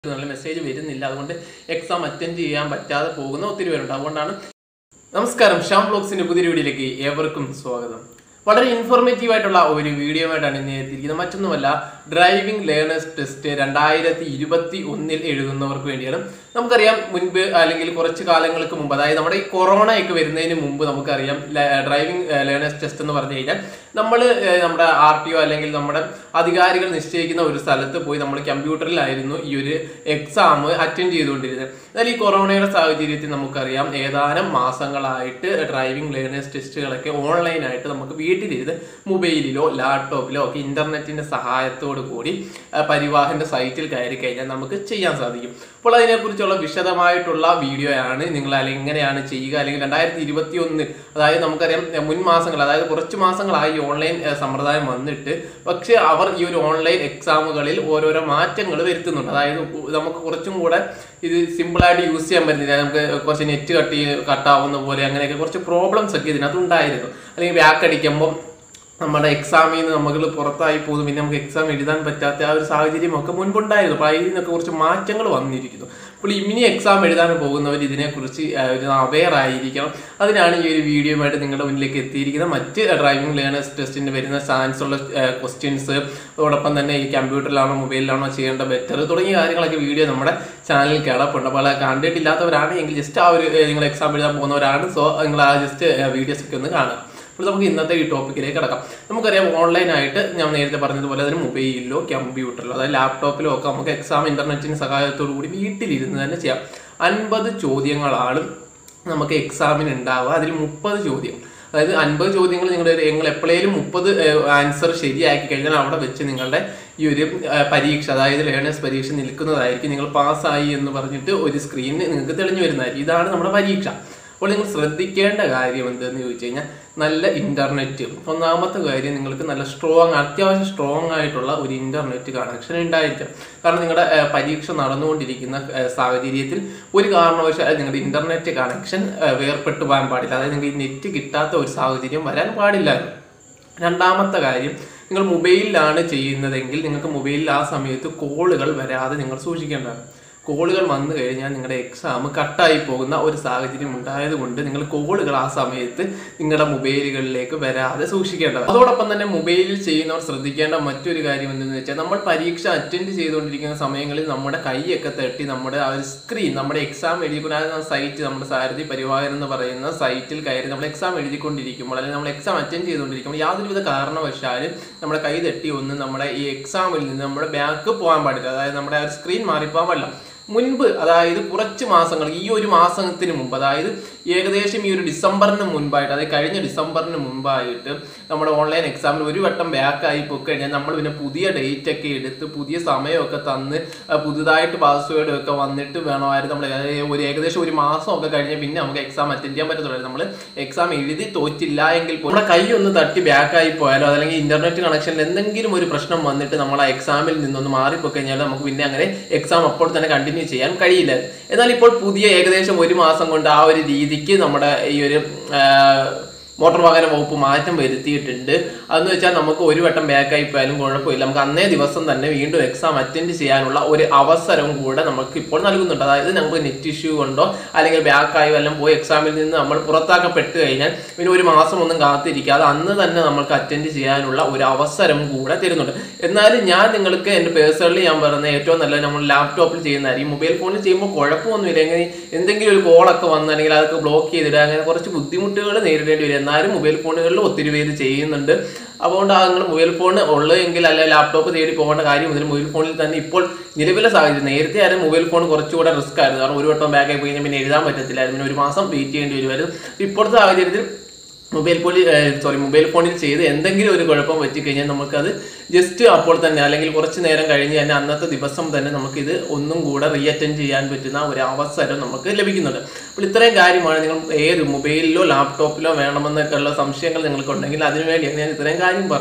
നല്ല മെസ്സേജ് വരുന്നില്ല അതുകൊണ്ട് എക്സാം അറ്റൻഡ് ചെയ്യാൻ പറ്റാതെ പോകുന്ന ഒത്തിരി പേരുണ്ട് അതുകൊണ്ടാണ് നമസ്കാരം ഷ്യാം ബ്ലോഗ്സിന്റെ പുതിയ വീഡിയോയിലേക്ക് ഏവർക്കും സ്വാഗതം വളരെ ഇൻഫോർമേറ്റീവ് ആയിട്ടുള്ള ഒരു വീഡിയോ ആയിട്ടാണ് ഇന്ന് എത്തിയിരിക്കുന്നത് മറ്റൊന്നുമല്ല ഡ്രൈവിംഗ് ലേണേഴ്സ് ടെസ്റ്റ് രണ്ടായിരത്തി ഇരുപത്തി ഒന്നിൽ എഴുതുന്നവർക്ക് വേണ്ടിയാണ് നമുക്കറിയാം മുൻപ് അല്ലെങ്കിൽ കുറച്ച് കാലങ്ങൾക്ക് മുമ്പ് അതായത് നമ്മുടെ ഈ കൊറോണ ഒക്കെ വരുന്നതിന് മുമ്പ് നമുക്കറിയാം ഡ്രൈവിംഗ് ലേണേഴ്സ് ടെസ്റ്റ് എന്ന് പറഞ്ഞു കഴിഞ്ഞാൽ നമ്മൾ നമ്മുടെ ആർ ടി ഒ അല്ലെങ്കിൽ നമ്മുടെ അധികാരികൾ നിശ്ചയിക്കുന്ന ഒരു സ്ഥലത്ത് പോയി നമ്മൾ കമ്പ്യൂട്ടറിലായിരുന്നു ഈ ഒരു എക്സാം അറ്റൻഡ് ചെയ്തുകൊണ്ടിരുന്നത് എന്നാൽ ഈ കൊറോണയുടെ സാഹചര്യത്തിൽ നമുക്കറിയാം ഏതാനും മാസങ്ങളായിട്ട് ഡ്രൈവിംഗ് ലേണേഴ്സ് ടെസ്റ്റുകളൊക്കെ ഓൺലൈനായിട്ട് നമുക്ക് വീട്ടിലിരുന്ന് മൊബൈലിലോ ലാപ്ടോപ്പിലോ ഒക്കെ ഇന്റർനെറ്റിന്റെ സഹായത്തോടു കൂടി ആ, പരിവാഹന്റെ സൈറ്റിൽ കയറി കഴിഞ്ഞാൽ നമുക്ക് ചെയ്യാൻ സാധിക്കും അപ്പോൾ അതിനെക്കുറിച്ചുള്ള വിശദമായിട്ടുള്ള വീഡിയോയാണ് നിങ്ങൾ അല്ലെങ്കിൽ എങ്ങനെയാണ് ചെയ്യുക അല്ലെങ്കിൽ രണ്ടായിരത്തി ഇരുപത്തി ഒന്നിൽ അതായത് നമുക്കറിയാം എ, മുൻ മാസങ്ങൾ അതായത് കുറച്ച് മാസങ്ങളായി ഓൺലൈൻ എ, സമ്പ്രദായം വന്നിട്ട് പക്ഷേ അവർ ഈ ഒരു ഓൺലൈൻ എക്സാമുകളിൽ ഓരോരോ മാറ്റങ്ങൾ വരുത്തുന്നുണ്ട് അതായത് കു- നമുക്ക് കുറച്ചും കൂടെ ഇത് സിമ്പിളായിട്ട് യൂസ് ചെയ്യാൻ പറ്റുന്നില്ല നമുക്ക് കുറച്ച് നെറ്റ് കട്ട് കട്ടാവുന്ന പോലെ അങ്ങനെയൊക്കെ കുറച്ച് പ്രോബ്ലംസ് ഒക്കെ ഇതിനകത്ത് ഉണ്ടായിരുന്നു അല്ലെങ്കിൽ ബാക്ക് അടിക്കുമ്പോൾ നമ്മുടെ എക്സാമിൽ നിന്ന് നമ്മൾ പുറത്തായി പോകുന്നു പിന്നെ നമുക്ക് എക്സാം എഴുതാൻ പറ്റാത്ത ആ ഒരു സാഹചര്യം ഒക്കെ മുൻപുണ്ടായിരുന്നു അപ്പോൾ അതിൽ നിന്നൊക്കെ കുറച്ച് മാറ്റങ്ങൾ വന്നിരിക്കുന്നു അപ്പോൾ ഇനി എക്സാം എഴുതാൻ പോകുന്നവർ ഇതിനെക്കുറിച്ച് ആ, ഒരു അവെയർ ആയിരിക്കണം അതിനാണ് ഈ ഒരു വീഡിയോയുമായിട്ട് നിങ്ങളുടെ മുന്നിലേക്ക് എത്തിയിരിക്കുന്നത് മറ്റ് ഡ്രൈവിംഗ് ലേണേഴ്സ് ടെസ്റ്റിന് വരുന്ന ചാൻസ് ഉള്ള ക്വസ്റ്റ്യൻസ് അതോടൊപ്പം തന്നെ ഈ കമ്പ്യൂട്ടറിലാണോ മൊബൈലിലാണോ ചെയ്യേണ്ട ബെറ്റർ തുടങ്ങിയ കാര്യങ്ങളൊക്കെ വീഡിയോ നമ്മുടെ ചാനലിൽ കിടപ്പുണ്ട് അപ്പോൾ അത് കണ്ടിട്ടില്ലാത്തവരാണ് എങ്കിൽ ജസ്റ്റ് ആ ഒരു ഏ, നിങ്ങൾ എക്സാം എഴുതാൻ പോകുന്നവരാണ് സോ നിങ്ങൾ ആ ജസ്റ്റ് വീഡിയോസ് ഒക്കെ ഒന്ന് കാണുക അപ്പോൾ നമുക്ക് ഇന്നത്തെ ഈ ടോപ്പിക്കിലേക്ക് കിടക്കാം നമുക്കറിയാം ഓൺലൈനായിട്ട് ഞാൻ നേരത്തെ പറഞ്ഞതുപോലെ അതിന് മൊബൈലിലോ കമ്പ്യൂട്ടറിലോ അതായത് ലാപ്ടോപ്പിലോ ഒക്കെ നമുക്ക് എക്സാം ഇന്റർനെറ്റിന് സഹായത്തോടു കൂടി വീട്ടിലിരുന്ന് തന്നെ ചെയ്യാം അൻപത് ചോദ്യങ്ങളാണ് നമുക്ക് എക്സാമിന് ഉണ്ടാവുക അതിൽ മുപ്പത് ചോദ്യം അതായത് അൻപത് ചോദ്യങ്ങൾ നിങ്ങളുടെ നിങ്ങൾ എപ്പോഴേലും മുപ്പത് ആൻസർ ശരിയാക്കി കഴിഞ്ഞാൽ അവിടെ വെച്ച് നിങ്ങളുടെ ഈ ഒരു ആ, പരീക്ഷ അതായത് ലേണേഴ്സ് പരീക്ഷ നിൽക്കുന്നതായിരിക്കും നിങ്ങൾ പാസ്സായി എന്ന് പറഞ്ഞിട്ട് ഒരു സ്ക്രീനിൽ നിങ്ങൾക്ക് തെളിഞ്ഞു വരുന്നതായിരിക്കും ഇതാണ് നമ്മുടെ പരീക്ഷ അപ്പോൾ നിങ്ങൾ ശ്രദ്ധിക്കേണ്ട കാര്യം എന്തെന്ന് ചോദിച്ചു കഴിഞ്ഞാൽ നല്ല ഇന്റർനെറ്റ് ഒന്നാമത്തെ കാര്യം നിങ്ങൾക്ക് നല്ല സ്ട്രോങ് അത്യാവശ്യം സ്ട്രോങ് ആയിട്ടുള്ള ഒരു ഇന്റർനെറ്റ് കണക്ഷൻ ഉണ്ടായിരിക്കണം കാരണം നിങ്ങളുടെ ഏഹ്, പരീക്ഷ നടന്നുകൊണ്ടിരിക്കുന്ന ഏഹ്, സാഹചര്യത്തിൽ ഒരു കാരണവശാലും നിങ്ങളുടെ ഇന്റർനെറ്റ് കണക്ഷൻ ഏഹ്, വേർപെട്ട് പോകാൻ പാടില്ല അതായത് നിങ്ങൾക്ക് ഈ നെറ്റ് കിട്ടാത്ത ഒരു സാഹചര്യം വരാൻ പാടില്ലായിരുന്നു രണ്ടാമത്തെ കാര്യം നിങ്ങൾ മൊബൈലിലാണ് ചെയ്യുന്നതെങ്കിൽ നിങ്ങൾക്ക് മൊബൈലിൽ ആ സമയത്ത് കോളുകൾ വരാതെ നിങ്ങൾ സൂക്ഷിക്കേണ്ടതാണ് കോളുകൾ വന്നു കഴിഞ്ഞാൽ നിങ്ങളുടെ എക്സാം കട്ടായി പോകുന്ന ഒരു സാഹചര്യം ഉണ്ടായതുകൊണ്ട് നിങ്ങൾ കോളുകൾ ആ സമയത്ത് നിങ്ങളുടെ മൊബൈലുകളിലേക്ക് വരാതെ സൂക്ഷിക്കേണ്ടത് അതോടൊപ്പം തന്നെ മൊബൈലിൽ ചെയ്യുന്നവർ ശ്രദ്ധിക്കേണ്ട മറ്റൊരു കാര്യം എന്തെന്ന് വെച്ചാൽ നമ്മൾ പരീക്ഷ അറ്റൻഡ് ചെയ്തുകൊണ്ടിരിക്കുന്ന സമയങ്ങളിൽ നമ്മുടെ കൈയൊക്കെ തട്ടി നമ്മുടെ ആ ഒരു സ്ക്രീൻ നമ്മുടെ എക്സാം എഴുതിക്കൊണ്ടിരിക്കുന്ന സൈറ്റ് നമ്മുടെ സാരഥി പരിവാഹൻ എന്ന് പറയുന്ന സൈറ്റിൽ കയറി നമ്മൾ എക്സാം എഴുതിക്കൊണ്ടിരിക്കുമ്പോൾ അല്ലെങ്കിൽ നമ്മൾ എക്സാം അറ്റൻഡ് ചെയ്തുകൊണ്ടിരിക്കുമ്പോൾ യാതൊരുവിധ കാരണവശാലും നമ്മുടെ കൈ തട്ടി ഒന്നും നമ്മുടെ ഈ എക്സാമിൽ നിന്ന് നമ്മുടെ ബാക്ക് പോകാൻ പാടില്ല അതായത് നമ്മുടെ ആ ഒരു സ്ക്രീൻ മാറിപ്പോകാൻ പാടില്ല മുൻപ് അതായത് കുറച്ച് മാസങ്ങൾ ഈ ഒരു മാസത്തിന് മുമ്പ് അതായത് ഏകദേശം ഈ ഒരു ഡിസംബറിന് മുൻപായിട്ട് അതായത് കഴിഞ്ഞ ഡിസംബറിന് മുമ്പായിട്ട് നമ്മുടെ ഓൺലൈൻ എക്സാമിൽ ഒരു വട്ടം ബാക്ക് ആയി പോയി കഴിഞ്ഞാൽ നമ്മൾ പിന്നെ പുതിയ ഡേറ്റ് ഒക്കെ എടുത്ത് പുതിയ സമയമൊക്കെ തന്ന് ആ, പുതുതായിട്ട് പാസ്വേഡ് ഒക്കെ വന്നിട്ട് വേണമായിരുന്നു നമ്മൾ ഒരു ഏകദേശം ഒരു മാസം ഒക്കെ കഴിഞ്ഞ് പിന്നെ നമുക്ക് എക്സാം അറ്റൻഡ് ചെയ്യാൻ പറ്റത്തുള്ളൂ നമ്മൾ എക്സാം എഴുതി തോറ്റില്ല എങ്കിൽ പോലും നമ്മുടെ കൈ ഒന്ന് തട്ടി ബാക്ക് ആയി പോയാലോ അല്ലെങ്കിൽ ഇന്റർനെറ്റ് കണക്ഷനിൽ എന്തെങ്കിലും ഒരു പ്രശ്നം വന്നിട്ട് നമ്മൾ ആ എക്സാമിൽ നിന്നൊന്ന് മാറിപ്പോയി കഴിഞ്ഞാൽ നമുക്ക് പിന്നെ അങ്ങനെ എക്സാം അപ്പോൾ തന്നെ കണ്ടിന്യൂ ചെയ്യാൻ കഴിയില്ല എന്നാൽ ഇപ്പോൾ പുതിയ ഏകദേശം ഒരു മാസം കൊണ്ട് ആ ഒരു രീതിക്ക് നമ്മുടെ ഈ ഒരു ആ, മോട്ടോർ വാഹന വകുപ്പ് മാറ്റം വരുത്തിയിട്ടുണ്ട് അതെന്ന് വെച്ചാൽ നമുക്ക് ഒരു വട്ടം ബാക്കായി പോയാലും കുഴപ്പമില്ല നമുക്ക് അന്നേ ദിവസം തന്നെ വീണ്ടും എക്സാം അറ്റൻഡ് ചെയ്യാനുള്ള ഒരു അവസരവും കൂടെ നമുക്ക് ഇപ്പോൾ നൽകുന്നുണ്ട് അതായത് നമുക്ക് നെറ്റ് ഇഷ്യൂ കൊണ്ടോ അല്ലെങ്കിൽ ബാക്കായി വല്ലതും പോയി എക്സാമിൽ നിന്ന് നമ്മൾ പുറത്താക്കപ്പെട്ട് കഴിഞ്ഞാൽ പിന്നെ ഒരു മാസം ഒന്നും കാത്തിരിക്കാതെ അന്ന് തന്നെ നമ്മൾക്ക് അറ്റൻഡ് ചെയ്യാനുള്ള ഒരു അവസരം കൂടെ തരുന്നുണ്ട് എന്നാലും ഞാൻ നിങ്ങൾക്ക് എൻ്റെ പേഴ്സണലി ഞാൻ പറയുന്ന ഏറ്റവും നല്ലത് നമ്മൾ ലാപ്ടോപ്പിൽ ചെയ്യുന്നതായിരിക്കും മൊബൈൽ ഫോണിൽ ചെയ്യുമ്പോൾ കുഴപ്പമൊന്നുമില്ല എങ്ങനെ എന്തെങ്കിലും ഒരു കോളൊക്കെ വന്ന് അല്ലെങ്കിൽ അതൊക്കെ ബ്ലോക്ക് ചെയ്തിടുക അങ്ങനെ കുറച്ച് ബുദ്ധിമുട്ടുകൾ നേരിടേണ്ടി വരും എന്നാലും മൊബൈൽ ഫോണുകളിൽ ഒത്തിരി പേര് ചെയ്യുന്നുണ്ട് അതുകൊണ്ട് ആ നിങ്ങൾ മൊബൈൽ ഫോൺ ഉള്ളതെങ്കിൽ അല്ലെ ലാപ്ടോപ്പ് തേടി പോകേണ്ട കാര്യം മുതൽ മൊബൈൽ ഫോണിൽ തന്നെ ഇപ്പോൾ നിലവിലെ സാഹചര്യം നേരത്തെ ആരും മൊബൈൽ ഫോൺ കുറച്ചുകൂടെ റിസ്ക് ആയിരുന്നു കാരണം ഒരു വട്ടം ബാക്കായി പോയി കഴിഞ്ഞാൽ പിന്നെ എഴുതാൻ പറ്റത്തില്ലായിരുന്നു പിന്നെ ഒരു മാസം വെയിറ്റ് ചെയ്യേണ്ടി വരുമായിരുന്നു ഇപ്പോഴത്തെ സാഹചര്യത്തിൽ മൊബൈൽ ഫോണിൽ സോറി മൊബൈൽ ഫോണിൽ ചെയ്ത് എന്തെങ്കിലും ഒരു കുഴപ്പം പറ്റിക്കഴിഞ്ഞാൽ നമുക്കത് ജസ്റ്റ് അപ്പോൾ തന്നെ അല്ലെങ്കിൽ കുറച്ച് നേരം കഴിഞ്ഞ് തന്നെ അന്നത്തെ ദിവസം തന്നെ നമുക്കിത് ഒന്നും കൂടെ റീ അറ്റൻഡ് ചെയ്യാൻ പറ്റുന്ന ഒരു അവസരം നമുക്ക് ലഭിക്കുന്നുണ്ട് അപ്പോൾ ഇത്രയും കാര്യമാണ് നിങ്ങൾ ഏത് മൊബൈലിലോ ലാപ്ടോപ്പിലോ വേണമെന്നൊക്കെയുള്ള സംശയങ്ങൾ നിങ്ങൾക്കുണ്ടെങ്കിൽ അതിനുവേണ്ടിയാണ് ഞാൻ ഇത്രയും കാര്യം പറഞ്ഞത്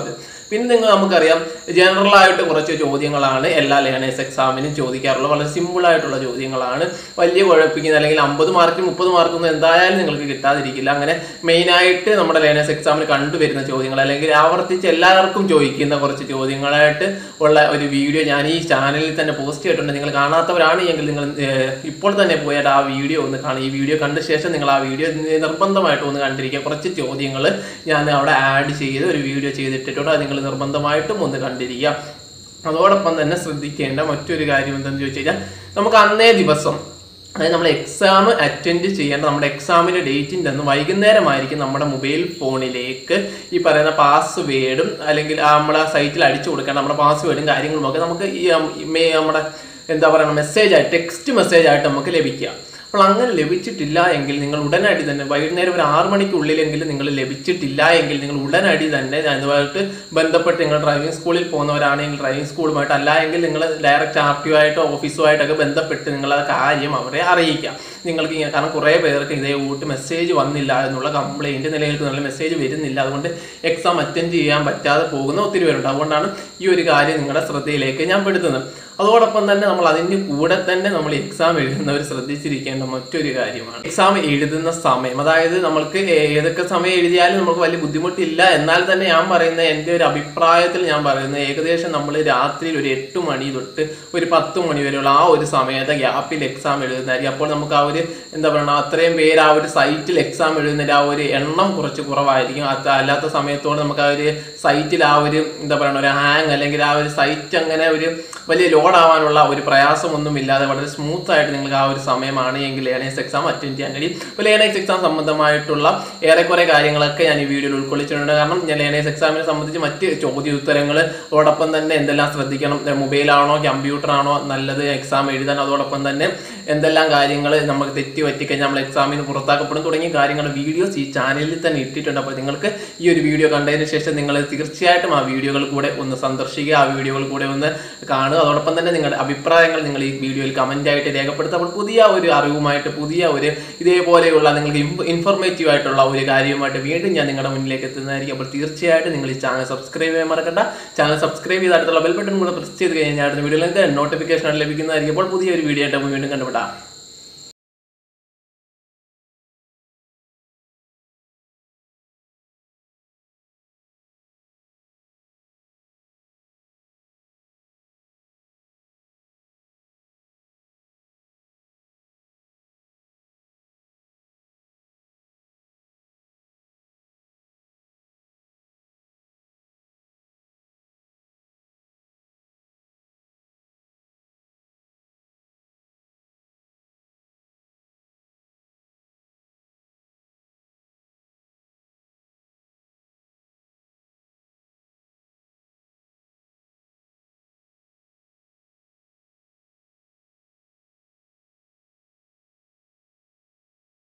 പിന്നെ നിങ്ങൾ നമുക്കറിയാം ജനറൽ ആയിട്ട് കുറച്ച് ചോദ്യങ്ങളാണ് എല്ലാ ലേണേഴ്സ് എക്സാമിനും ചോദിക്കാറുള്ളത് വളരെ സിമ്പിൾ ആയിട്ടുള്ള ചോദ്യങ്ങളാണ് വലിയ കുഴപ്പിക്കുന്ന അല്ലെങ്കിൽ അമ്പത് മാർക്കിന് മുപ്പത് മാർക്കൊന്നും എന്തായാലും നിങ്ങൾക്ക് കിട്ടാതിരിക്കില്ല അങ്ങനെ മെയിനായിട്ട് നമ്മുടെ ലേണേഴ്സ് എക്സാമിന് കണ്ടുവരുന്ന ചോദ്യങ്ങൾ അല്ലെങ്കിൽ ആവർത്തിച്ച് എല്ലാവർക്കും ചോദിക്കുന്ന കുറച്ച് ചോദ്യങ്ങളായിട്ട് ഉള്ള ഒരു വീഡിയോ ഞാൻ ഈ ചാനലിൽ തന്നെ പോസ്റ്റ് ചെയ്തിട്ടുണ്ട് നിങ്ങൾ കാണാത്തവരാണ് എങ്കിൽ നിങ്ങൾ ഏഹ്, ഇപ്പോൾ തന്നെ പോയിട്ട് ആ വീഡിയോ ഒന്ന് കാണുക ഈ വീഡിയോ കണ്ട ശേഷം നിങ്ങൾ ആ വീഡിയോ നിർബന്ധമായിട്ട് ഒന്ന് കണ്ടിരിക്കുക കുറച്ച് ചോദ്യങ്ങൾ ഞാൻ അവിടെ ആഡ് ചെയ്ത് ഒരു വീഡിയോ ചെയ്തിട്ടിട്ടുണ്ട് അത് നിങ്ങൾ നിർബന്ധമായിട്ടും ഒന്ന് കണ്ടിരിക്കുക അതോടൊപ്പം തന്നെ ശ്രദ്ധിക്കേണ്ട മറ്റൊരു കാര്യം എന്തെന്ന് ചോദിച്ചു കഴിഞ്ഞാൽ നമുക്ക് അന്നേ ദിവസം അതായത് നമ്മൾ എക്സാം അറ്റൻഡ് ചെയ്യേണ്ട നമ്മുടെ എക്സാമിന്റെ ഡേറ്റിൻ്റെ അന്ന് വൈകുന്നേരമായിരിക്കും നമ്മുടെ മൊബൈൽ ഫോണിലേക്ക് ഈ പറയുന്ന പാസ്വേഡും അല്ലെങ്കിൽ ആ നമ്മുടെ സൈറ്റിൽ അടിച്ചു കൊടുക്കേണ്ട നമ്മുടെ പാസ്വേഡും കാര്യങ്ങളും ഒക്കെ നമുക്ക് ഈ ഉം, ഈ മേ- നമ്മുടെ എന്താ പറയുക മെസ്സേജ് ആയിട്ട് ടെക്സ്റ്റ് മെസ്സേജ് ആയിട്ട് നമുക്ക് ലഭിക്കുക അപ്പോൾ അങ്ങനെ ലഭിച്ചിട്ടില്ല എങ്കിൽ നിങ്ങൾ ഉടനടി തന്നെ വൈകുന്നേരം ഒരു ആറ് മണിക്കുള്ളിലെങ്കിലും നിങ്ങൾ ലഭിച്ചിട്ടില്ല എങ്കിൽ നിങ്ങൾ ഉടനടി തന്നെ അതുമായിട്ട് ബന്ധപ്പെട്ട് നിങ്ങൾ ഡ്രൈവിംഗ് സ്കൂളിൽ പോകുന്നവരാണെങ്കിൽ ഡ്രൈവിംഗ് സ്കൂളുമായിട്ട് അല്ല എങ്കിൽ നിങ്ങൾ ഡയറക്റ്റ് ആർ ടി ആയിട്ടോ ഓഫീസുമായിട്ടൊക്കെ ബന്ധപ്പെട്ട് നിങ്ങൾ ആ കാര്യം അവരെ അറിയിക്കുക നിങ്ങൾക്ക് ഇങ്ങനെ കാരണം കുറേ പേർക്ക് ഇതേ കൂട്ട് മെസ്സേജ് വന്നില്ല എന്നുള്ള കംപ്ലൈൻറ്റ് നിലനിൽക്കുന്നുള്ള മെസ്സേജ് വരുന്നില്ല അതുകൊണ്ട് എക്സാം അറ്റൻഡ് ചെയ്യാൻ പറ്റാതെ പോകുന്ന ഒത്തിരി പേരുണ്ട് അതുകൊണ്ടാണ് ഈ ഒരു കാര്യം നിങ്ങളുടെ ശ്രദ്ധയിലേക്ക് ഞാൻ പെടുത്തുന്നത് അതോടൊപ്പം തന്നെ നമ്മൾ അതിൻ്റെ കൂടെ തന്നെ നമ്മൾ എക്സാം എഴുതുന്നവർ ശ്രദ്ധിച്ചിരിക്കേണ്ട മറ്റൊരു കാര്യമാണ് എക്സാം എഴുതുന്ന സമയം അതായത് നമ്മൾക്ക് ഏതൊക്കെ സമയം എഴുതിയാലും നമുക്ക് വലിയ ബുദ്ധിമുട്ടില്ല എന്നാൽ തന്നെ ഞാൻ പറയുന്ന എൻ്റെ ഒരു അഭിപ്രായത്തിൽ ഞാൻ പറയുന്നത് ഏകദേശം നമ്മൾ രാത്രിയിൽ ഒരു എട്ട് മണി തൊട്ട് ഒരു പത്ത് മണി വരെയുള്ള ആ ഒരു സമയത്തെ ഗ്യാപ്പിൽ എക്സാം എഴുതുന്നതായിരിക്കും അപ്പോൾ നമുക്ക് ആ ഒരു എന്താ പറയുക അത്രയും പേര് ആ ഒരു സൈറ്റിൽ എക്സാം എഴുതുന്നതിൻ്റെ ആ ഒരു എണ്ണം കുറച്ച് കുറവായിരിക്കും അത് അല്ലാത്ത സമയത്തോട് നമുക്ക് ആ ഒരു സൈറ്റിൽ ആ ഒരു എന്താ പറയുക ഒരു ഹാങ് അല്ലെങ്കിൽ ആ ഒരു സൈറ്റ് അങ്ങനെ ഒരു വലിയ ലോഡ് ആവാനുള്ള ഒരു പ്രയാസമൊന്നും ഇല്ലാതെ വളരെ സ്മൂത്ത് ആയിട്ട് നിങ്ങൾക്ക് ആ ഒരു സമയമാണ് എങ്കിൽ ലേണേഴ്സ് എക്സാം അറ്റൻഡ് ചെയ്യാൻ കഴിയും അപ്പോൾ ലേണേഴ്സ് എക്സാം സംബന്ധമായിട്ടുള്ള ഏറെക്കുറെ കാര്യങ്ങളൊക്കെ ഞാൻ ഈ വീഡിയോയിൽ ഉൾക്കൊള്ളിച്ചിട്ടുണ്ട് കാരണം ഞാൻ ലേണേഴ്സ് എക്സാമിനെ സംബന്ധിച്ച് മറ്റ് ചോദ്യോത്തരങ്ങൾ അതോടൊപ്പം തന്നെ എന്തെല്ലാം ശ്രദ്ധിക്കണം മൊബൈലാണോ കമ്പ്യൂട്ടർ ആണോ നല്ലത് എക്സാം എഴുതാൻ അതോടൊപ്പം തന്നെ എന്തെല്ലാം കാര്യങ്ങൾ നമുക്ക് തെറ്റി പറ്റിക്കഴിഞ്ഞാൽ നമ്മൾ എക്സാമിന് പുറത്താക്കപ്പെടും തുടങ്ങിയ കാര്യങ്ങൾ വീഡിയോസ് ഈ ചാനലിൽ തന്നെ ഇട്ടിട്ടുണ്ട് അപ്പോൾ നിങ്ങൾക്ക് ഈ ഒരു വീഡിയോ കണ്ടതിന് ശേഷം നിങ്ങൾ തീർച്ചയായിട്ടും ആ വീഡിയോകൾ കൂടെ ഒന്ന് സന്ദർശിക്കുക ആ വീഡിയോകൾ കൂടെ ഒന്ന് കാണുക അതോടൊപ്പം തന്നെ നിങ്ങളുടെ അഭിപ്രായങ്ങൾ നിങ്ങൾ ഈ വീഡിയോയിൽ കമന്റ് ആയിട്ട് രേഖപ്പെടുത്തുക അപ്പോൾ പുതിയ ഒരു അറിവുമായിട്ട് പുതിയ ഒരു ഇതേപോലെയുള്ള നിങ്ങൾക്ക് ഇൻഫോർമേറ്റീവ് ആയിട്ടുള്ള ഒരു കാര്യവുമായിട്ട് വീണ്ടും ഞാൻ നിങ്ങളുടെ മുന്നിലേക്ക് എത്തുന്നതായിരിക്കും അപ്പോൾ തീർച്ചയായിട്ടും നിങ്ങൾ ഈ ചാനൽ സബ്സ്ക്രൈബ് ചെയ്യാൻ മറക്കണ്ട ചാനൽ സബ്സ്ക്രൈബ് ചെയ്ത് അടുത്തുള്ള ബെൽ ബട്ടൺ കൂടെ പ്രസ് ചെയ്ത് കഴിഞ്ഞാൽ അടുത്ത വീഡിയോയിലേക്ക് നോട്ടിഫിക്കേഷൻ ലഭിക്കുന്നതായിരിക്കും അപ്പോൾ പുതിയൊരു വീഡിയോ ആയിട്ട് നമുക്ക് വീണ്ടും കണ്ടുപിടാം